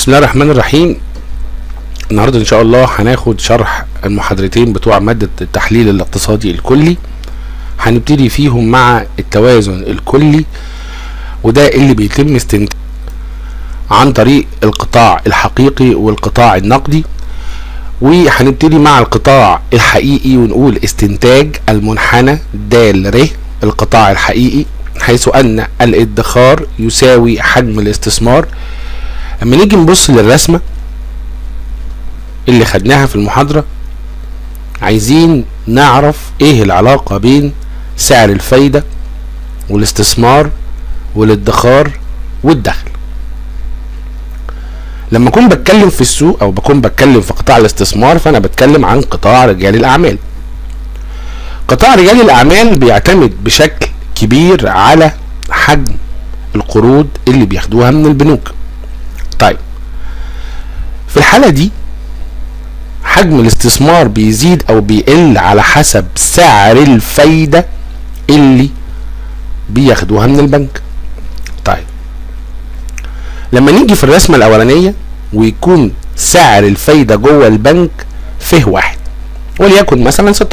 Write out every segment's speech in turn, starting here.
بسم الله الرحمن الرحيم النهارده ان شاء الله هناخد شرح المحاضرتين بتوع مادة التحليل الاقتصادي الكلي هنبتدي فيهم مع التوازن الكلي وده اللي بيتم استنتاجه عن طريق القطاع الحقيقي والقطاع النقدي وهنبتدي مع القطاع الحقيقي ونقول استنتاج المنحنى د ر القطاع الحقيقي حيث ان الادخار يساوي حجم الاستثمار اما نيجي نبص للرسمة اللي خدناها في المحاضرة عايزين نعرف ايه العلاقة بين سعر الفايدة والاستثمار والادخار والدخل لما اكون بتكلم في السوق او بكون بتكلم في قطاع الاستثمار فانا بتكلم عن قطاع رجال الاعمال قطاع رجال الاعمال بيعتمد بشكل كبير على حجم القروض اللي بياخدوها من البنوك طيب في الحالة دي حجم الاستثمار بيزيد او بيقل على حسب سعر الفايدة اللي بياخدوها من البنك طيب لما نيجي في الرسمة الاولانية ويكون سعر الفايدة جوه البنك فيه واحد وليكن مثلا 16%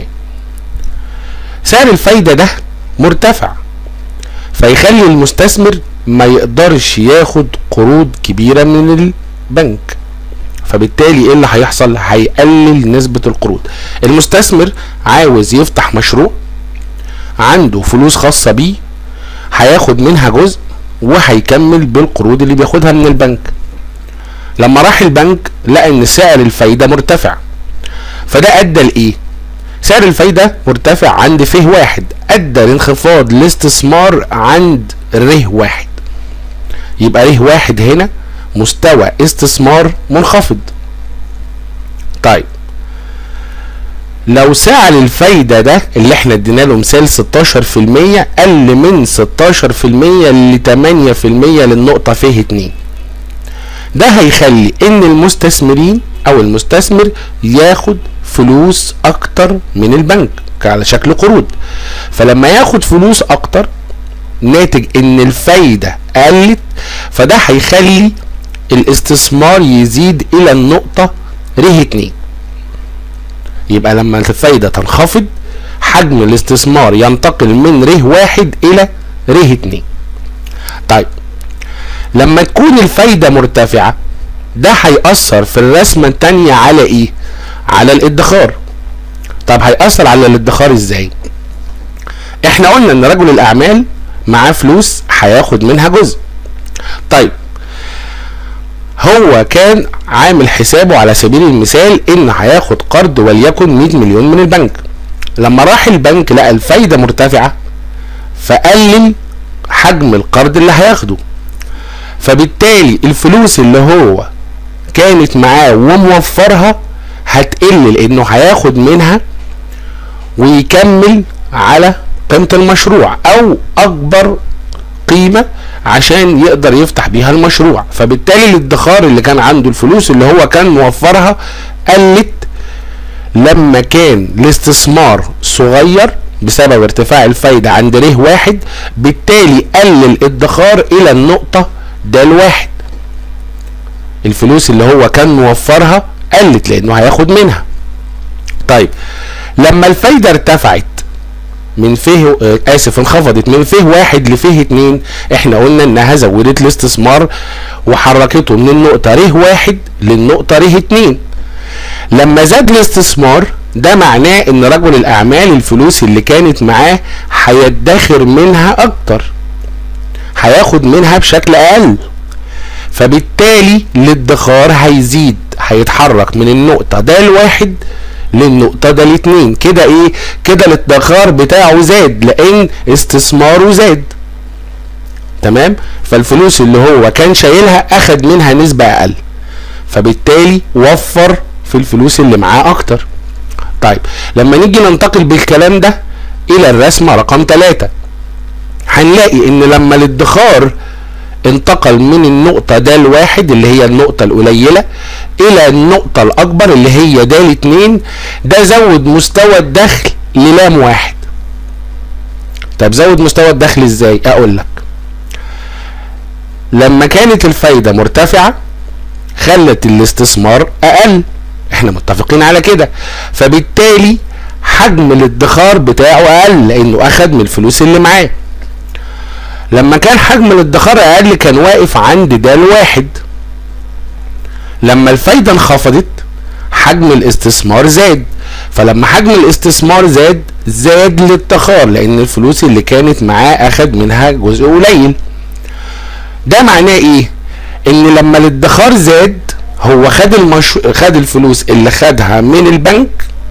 سعر الفايدة ده مرتفع فيخلي المستثمر ما يقدرش ياخد قروض كبيرة من البنك فبالتالي ايه اللي هيحصل هيقلل نسبة القروض المستثمر عاوز يفتح مشروع عنده فلوس خاصة بيه هياخد منها جزء وهيكمل بالقروض اللي بياخدها من البنك لما راح البنك لقى ان سعر الفايدة مرتفع فده ادى لايه سعر الفايدة مرتفع عند فيه واحد ادى لانخفاض الاستثمار عند ره واحد يبقى ره واحد هنا مستوى استثمار منخفض طيب لو سعر الفايدة ده اللي احنا ادينا له مثال 16% قل من 16% ل 8% للنقطة فيه 2 ده هيخلي ان المستثمرين او المستثمر ياخد فلوس اكتر من البنك على شكل قروض فلما ياخد فلوس اكتر ناتج ان الفايدة قلت فده هيخلي الاستثمار يزيد الى النقطة ره 2 يبقى لما الفايدة تنخفض حجم الاستثمار ينتقل من ره واحد الى ره 2 طيب لما تكون الفايدة مرتفعة ده هيأثر في الرسمة التانية على ايه على الادخار طب هيأثر على الادخار ازاي احنا قلنا ان رجل الاعمال معاه فلوس هياخد منها جزء طيب هو كان عامل حسابه على سبيل المثال ان هياخد قرض وليكن 100 مليون من البنك لما راح البنك لقى الفايده مرتفعه فقلل حجم القرض اللي هياخده فبالتالي الفلوس اللي هو كانت معاه وموفرها هتقل لانه هياخد منها ويكمل على قيمة المشروع او اكبر قيمة عشان يقدر يفتح بيها المشروع فبالتالي الادخار اللي كان عنده الفلوس اللي هو كان موفرها قلت لما كان الاستثمار صغير بسبب ارتفاع الفايدة عند ره واحد بالتالي قل الادخار الى النقطة د الواحد الفلوس اللي هو كان موفرها قلت لانه هياخد منها طيب لما الفايدة ارتفعت من فيه آه اسف انخفضت من فيه واحد لفيه اتنين احنا قلنا انها زودت الاستثمار وحركته من النقطة ره واحد للنقطة ره اتنين لما زاد الاستثمار ده معناه ان رجل الاعمال الفلوس اللي كانت معاه هيدخر منها اكتر هياخد منها بشكل اقل فبالتالي الادخار هيزيد هيتحرك من النقطة ده الواحد للنقطة ده الاتنين كده ايه كده الادخار بتاعه زاد لان استثماره زاد تمام فالفلوس اللي هو كان شايلها اخد منها نسبة اقل فبالتالي وفر في الفلوس اللي معاه اكتر طيب لما نيجي ننتقل بالكلام ده الى الرسمة رقم ثلاثة هنلاقي ان لما الادخار انتقل من النقطة د الواحد اللي هي النقطة القليلة إلى النقطة الأكبر اللي هي د الاتنين ده زود مستوى الدخل للام واحد. طب زود مستوى الدخل ازاي؟ أقول لك. لما كانت الفايدة مرتفعة خلت الاستثمار اقل احنا متفقين على كده فبالتالي حجم الادخار بتاعه اقل لانه اخد من الفلوس اللي معاه لما كان حجم الادخار اقل كان واقف عند ده الواحد لما الفايدة انخفضت حجم الاستثمار زاد فلما حجم الاستثمار زاد زاد الادخار لان الفلوس اللي كانت معاه اخد منها جزء قليل ده معناه ايه ان لما الادخار زاد هو خد المش... خد الفلوس اللي خدها من البنك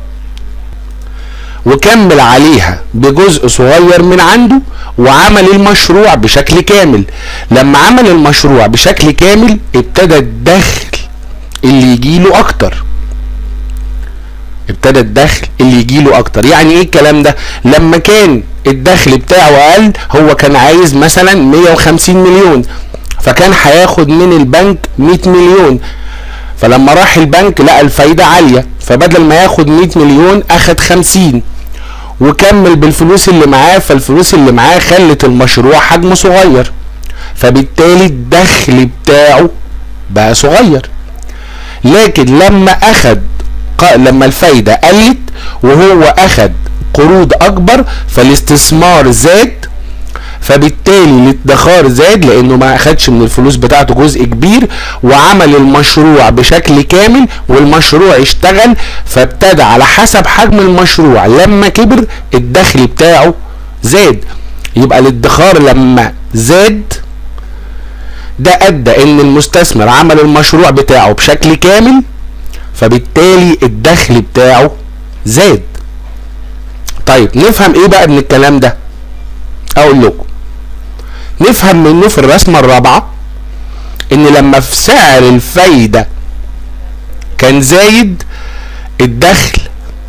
وكمل عليها بجزء صغير من عنده وعمل المشروع بشكل كامل لما عمل المشروع بشكل كامل ابتدى الدخل اللي يجيله اكتر ابتدى الدخل اللي يجيله اكتر يعني ايه الكلام ده لما كان الدخل بتاعه اقل هو كان عايز مثلا 150 مليون فكان هياخد من البنك 100 مليون فلما راح البنك لقى الفايدة عالية فبدل ما ياخد 100 مليون اخد 50 وكمل بالفلوس اللي معاه فالفلوس اللي معاه خلت المشروع حجمه صغير فبالتالي الدخل بتاعه بقى صغير لكن لما اخد لما الفايدة قلت وهو اخد قروض اكبر فالاستثمار زاد فبالتالي الادخار زاد لانه ما اخدش من الفلوس بتاعته جزء كبير وعمل المشروع بشكل كامل والمشروع اشتغل فابتدى على حسب حجم المشروع لما كبر الدخل بتاعه زاد يبقى الادخار لما زاد ده ادى ان المستثمر عمل المشروع بتاعه بشكل كامل فبالتالي الدخل بتاعه زاد طيب نفهم ايه بقى من الكلام ده اقول لكم نفهم منه في الرسمة الرابعة ان لما في سعر الفايدة كان زايد الدخل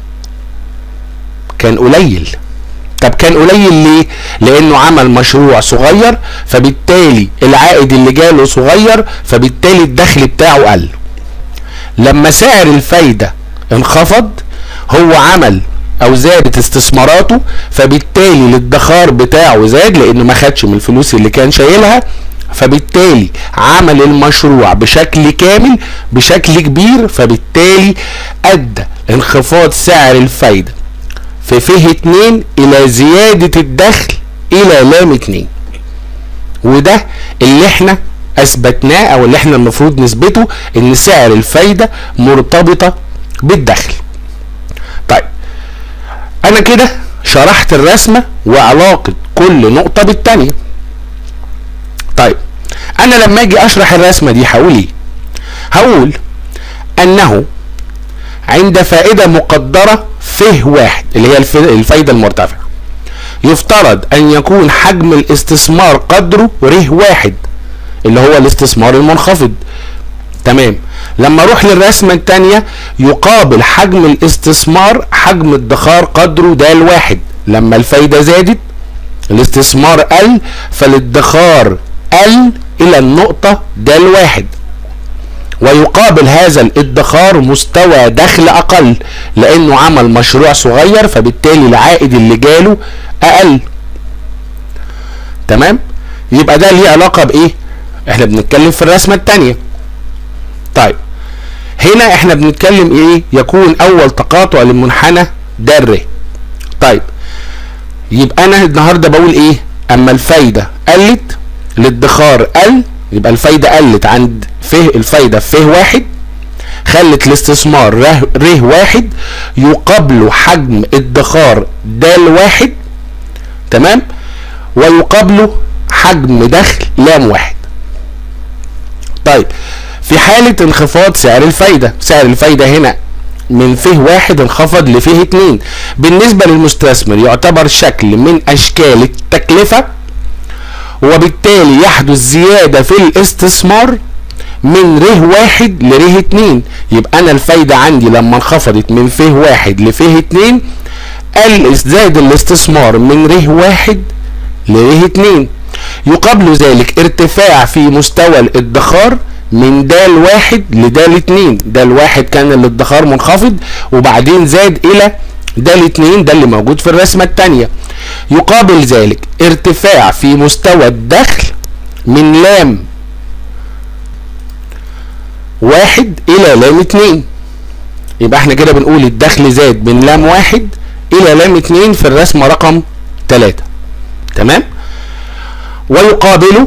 كان قليل طب كان قليل ليه لانه عمل مشروع صغير فبالتالي العائد اللي جاله صغير فبالتالي الدخل بتاعه قل لما سعر الفايدة انخفض هو عمل او زادت استثماراته فبالتالي الادخار بتاعه زاد لانه ما خدش من الفلوس اللي كان شايلها فبالتالي عمل المشروع بشكل كامل بشكل كبير فبالتالي ادى انخفاض سعر الفايدة في فيه اتنين الى زيادة الدخل الى لام اتنين وده اللي احنا اثبتناه او اللي احنا المفروض نثبته ان سعر الفايدة مرتبطة بالدخل طيب انا كده شرحت الرسمة وعلاقة كل نقطة بالتانية طيب انا لما اجي اشرح الرسمة دي هقول ايه هقول انه عند فائدة مقدرة فه واحد اللي هي الفايدة المرتفعة يفترض ان يكون حجم الاستثمار قدره ره واحد اللي هو الاستثمار المنخفض تمام لما اروح للرسمة التانية يقابل حجم الاستثمار حجم الادخار قدره ده الواحد لما الفايدة زادت الاستثمار قل فالادخار قل الى النقطة ده الواحد ويقابل هذا الادخار مستوى دخل اقل لانه عمل مشروع صغير فبالتالي العائد اللي جاله اقل تمام يبقى ده ليه علاقة بايه احنا بنتكلم في الرسمة التانية طيب هنا احنا بنتكلم ايه يكون اول تقاطع للمنحنى ده الر طيب يبقى انا النهارده بقول ايه اما الفايده قلت الادخار قل يبقى الفايده قلت عند فه الفايده في فه واحد خلت الاستثمار ره, ره واحد يقابله حجم ادخار دال واحد تمام ويقابله حجم دخل لام واحد طيب في حالة انخفاض سعر الفايدة سعر الفايدة هنا من فيه واحد انخفض لفيه اتنين بالنسبة للمستثمر يعتبر شكل من اشكال التكلفة وبالتالي يحدث زيادة في الاستثمار من ره واحد لره اتنين يبقى انا الفايدة عندي لما انخفضت من فيه واحد لفيه اتنين قل ازداد الاستثمار من ره واحد لره اتنين يقابل ذلك ارتفاع في مستوى الادخار من دال واحد لدال اتنين دال واحد كان الادخار منخفض وبعدين زاد الى دال اتنين ده اللي موجود في الرسمة التانية يقابل ذلك ارتفاع في مستوى الدخل من لام واحد الى لام اتنين يبقى احنا كده بنقول الدخل زاد من لام واحد الى لام اتنين في الرسمة رقم تلاتة تمام ويقابله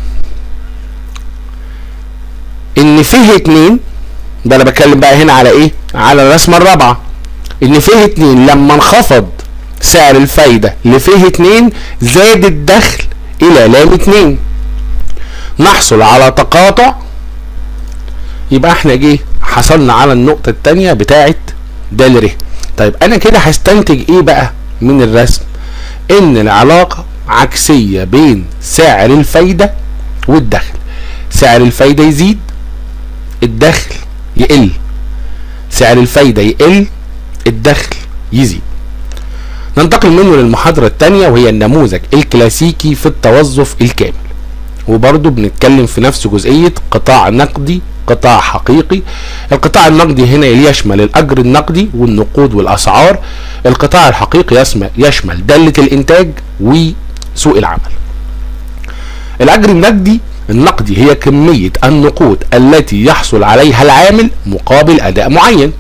ان فيه اتنين ده انا بتكلم بقى هنا على ايه على الرسمة الرابعة ان فيه اتنين لما انخفض سعر الفايدة لفيه اتنين زاد الدخل الى لام اتنين نحصل على تقاطع يبقى احنا جه حصلنا على النقطة التانية بتاعت د ر طيب انا كده هستنتج ايه بقى من الرسم ان العلاقة عكسية بين سعر الفايدة والدخل سعر الفايدة يزيد الدخل يقل سعر الفايدة يقل الدخل يزيد ننتقل منه للمحاضرة الثانية وهي النموذج الكلاسيكي في التوظف الكامل وبرضه بنتكلم في نفس جزئية قطاع نقدي قطاع حقيقي القطاع النقدي هنا يشمل الأجر النقدي والنقود والأسعار القطاع الحقيقي يشمل دالة الإنتاج وسوق العمل الأجر النقدي النقدي هي كمية النقود التي يحصل عليها العامل مقابل أداء معين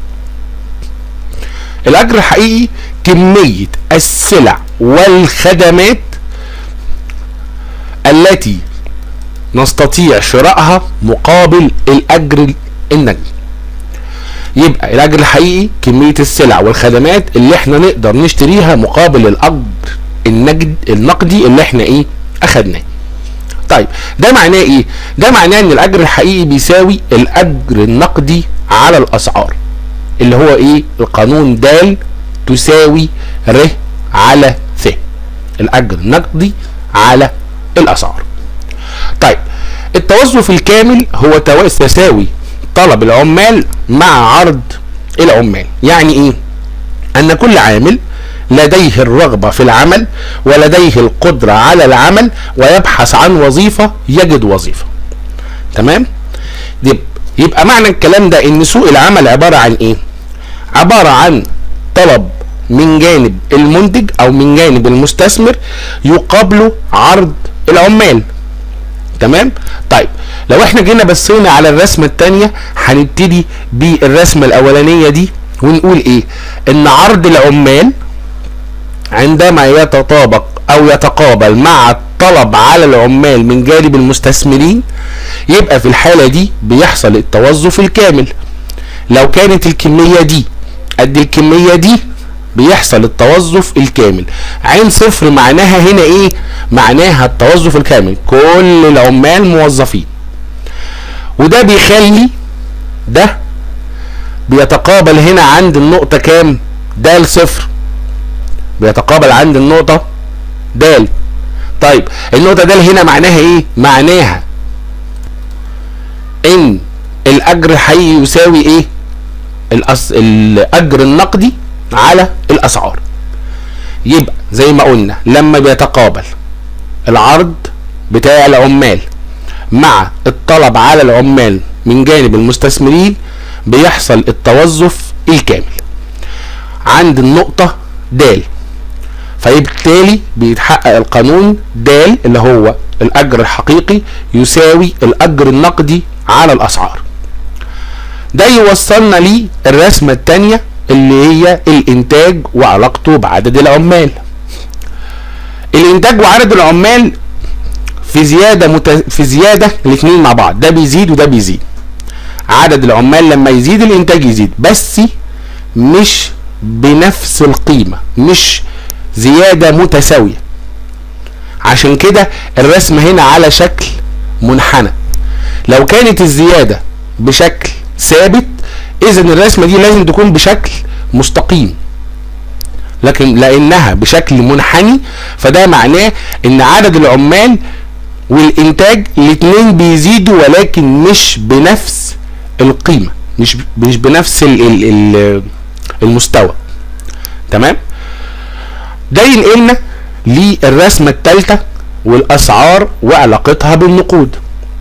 الأجر الحقيقي كمية السلع والخدمات التي نستطيع شرائها مقابل الأجر النقدي يبقى الأجر الحقيقي كمية السلع والخدمات اللي احنا نقدر نشتريها مقابل الأجر النقد النقدي اللي احنا ايه أخدناه طيب ده معناه ايه ده معناه ان الاجر الحقيقي بيساوي الاجر النقدي على الاسعار اللي هو ايه القانون د تساوي ر على ث الاجر النقدي على الاسعار طيب التوظف الكامل هو تساوي طلب العمال مع عرض العمال يعني ايه ان كل عامل لديه الرغبة في العمل ولديه القدرة على العمل ويبحث عن وظيفة يجد وظيفة تمام يبقى معنى الكلام ده ان سوق العمل عبارة عن ايه عبارة عن طلب من جانب المنتج او من جانب المستثمر يقابله عرض العمال تمام طيب لو احنا جينا بصينا على الرسمة التانية هنبتدي بالرسمة الاولانية دي ونقول ايه ان عرض العمال عندما يتطابق او يتقابل مع الطلب على العمال من جانب المستثمرين يبقى في الحالة دي بيحصل التوظف الكامل لو كانت الكمية دي قد الكمية دي بيحصل التوظف الكامل عين صفر معناها هنا ايه معناها التوظف الكامل كل العمال موظفين وده بيخلي ده بيتقابل هنا عند النقطة كام د صفر بيتقابل عند النقطة د طيب النقطة د هنا معناها ايه معناها ان الاجر الحقيقي يساوي ايه الأس... الاجر النقدي على الاسعار يبقى زي ما قلنا لما بيتقابل العرض بتاع العمال مع الطلب على العمال من جانب المستثمرين بيحصل التوظف الكامل عند النقطة د فبالتالي بيتحقق القانون د اللي هو الاجر الحقيقي يساوي الاجر النقدي على الاسعار ده يوصلنا للرسمة التانية اللي هي الانتاج وعلاقته بعدد العمال الانتاج وعدد العمال في زيادة مت... في زيادة الاثنين مع بعض ده بيزيد وده بيزيد عدد العمال لما يزيد الانتاج يزيد بس مش بنفس القيمة مش زيادة متساوية عشان كده الرسم هنا على شكل منحنى لو كانت الزيادة بشكل ثابت اذا الرسمة دي لازم تكون بشكل مستقيم لكن لانها بشكل منحني فده معناه ان عدد العمال والانتاج الاثنين بيزيدوا ولكن مش بنفس القيمة مش مش بنفس ال ال ال المستوى تمام ده ينقلنا للرسمة الثالثة والاسعار وعلاقتها بالنقود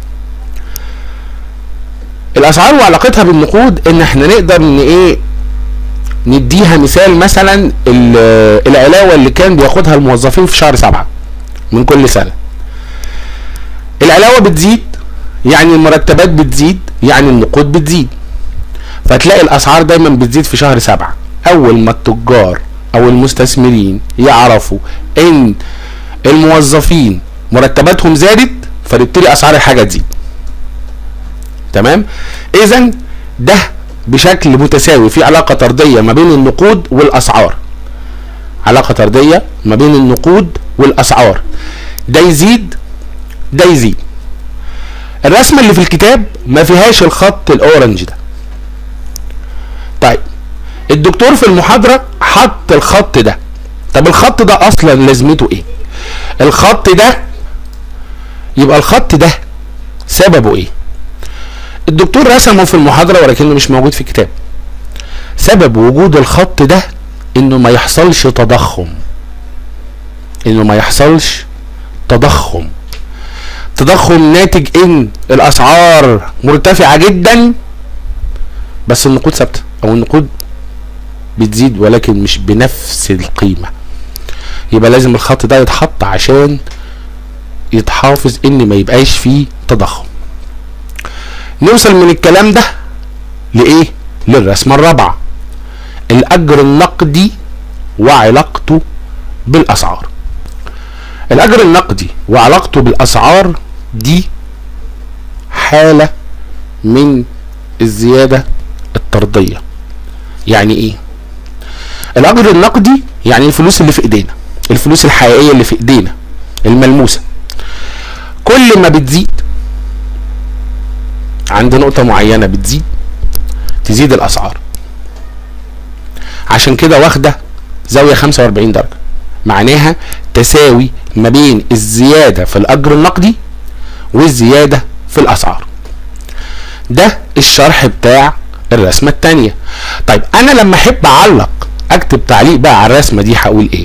الاسعار وعلاقتها بالنقود ان احنا نقدر ان ايه نديها مثال مثلا العلاوه اللي كان بياخدها الموظفين في شهر سبعة من كل سنه العلاوه بتزيد يعني المرتبات بتزيد يعني النقود بتزيد فتلاقي الاسعار دايما بتزيد في شهر سبعة اول ما التجار او المستثمرين يعرفوا ان الموظفين مرتباتهم زادت فتبتدي اسعار الحاجه تزيد تمام اذا ده بشكل متساوي في علاقه طرديه ما بين النقود والاسعار علاقه طرديه ما بين النقود والاسعار ده يزيد ده يزيد الرسمه اللي في الكتاب ما فيهاش الخط الاورنج ده طيب الدكتور في المحاضره حط الخط ده طب الخط ده اصلا لازمته ايه الخط ده يبقى الخط ده سببه ايه الدكتور رسمه في المحاضره ولكنه مش موجود في الكتاب سبب وجود الخط ده انه ما يحصلش تضخم انه ما يحصلش تضخم تضخم ناتج ان الاسعار مرتفعه جدا بس النقود ثابته او النقود بتزيد ولكن مش بنفس القيمه يبقى لازم الخط ده يتحط عشان يتحافظ ان ما يبقاش فيه تضخم نوصل من الكلام ده لايه للرسمه الرابعه الاجر النقدي وعلاقته بالاسعار الاجر النقدي وعلاقته بالاسعار دي حاله من الزياده الطرديه يعني ايه الاجر النقدي يعني الفلوس اللي في ايدينا الفلوس الحقيقيه اللي في ايدينا الملموسه كل ما بتزيد عند نقطة معينة بتزيد تزيد الأسعار عشان كده واخدة زاوية 45 درجة معناها تساوي ما بين الزيادة في الأجر النقدي والزيادة في الأسعار ده الشرح بتاع الرسمة التانية طيب أنا لما أحب أعلق أكتب تعليق بقى على الرسمة دي هقول إيه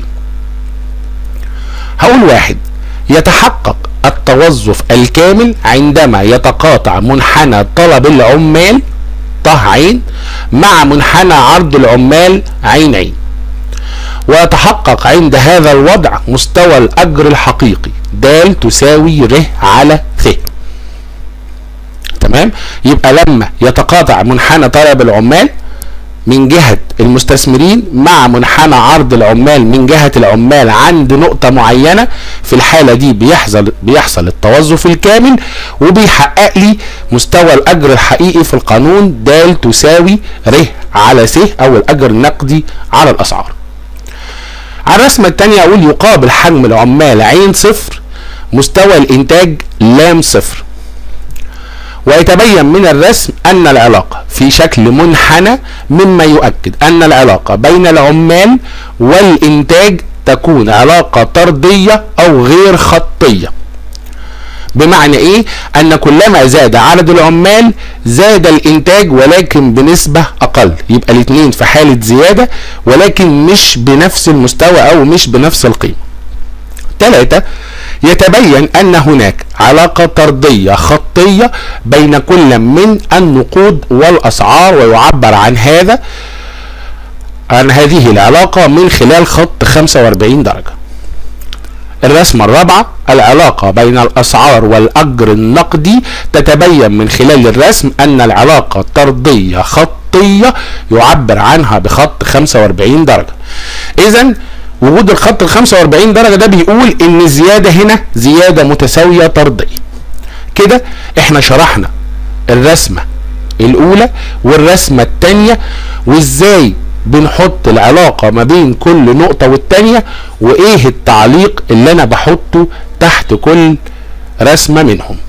هقول واحد يتحقق التوظف الكامل عندما يتقاطع منحنى طلب العمال طه عين مع منحنى عرض العمال عين عين ويتحقق عند هذا الوضع مستوى الأجر الحقيقي د تساوي ر على ث تمام يبقى لما يتقاطع منحنى طلب العمال من جهة المستثمرين مع منحنى عرض العمال من جهة العمال عند نقطة معينة في الحالة دي بيحصل بيحصل التوظف الكامل وبيحقق لي مستوى الأجر الحقيقي في القانون د تساوي ر على س أو الأجر النقدي على الأسعار. على الرسمة الثانية أقول يقابل حجم العمال عين صفر مستوى الإنتاج لام صفر. ويتبين من الرسم أن العلاقة في شكل منحنى مما يؤكد أن العلاقة بين العمال والإنتاج تكون علاقة طردية أو غير خطية بمعنى ايه ان كلما زاد عدد العمال زاد الانتاج ولكن بنسبة اقل يبقى الاثنين في حالة زيادة ولكن مش بنفس المستوى او مش بنفس القيمة ثلاثة يتبين ان هناك علاقة طردية خطية بين كل من النقود والاسعار ويعبر عن هذا عن هذه العلاقة من خلال خط 45 درجة الرسمة الرابعة العلاقة بين الأسعار والأجر النقدي تتبين من خلال الرسم أن العلاقة طردية خطية يعبر عنها بخط 45 درجة إذا وجود الخط ال 45 درجة ده بيقول إن الزيادة هنا زيادة متساوية طردية كده احنا شرحنا الرسمة الأولى والرسمة الثانية وإزاي بنحط العلاقة ما بين كل نقطة والتانية وايه التعليق اللي انا بحطه تحت كل رسمة منهم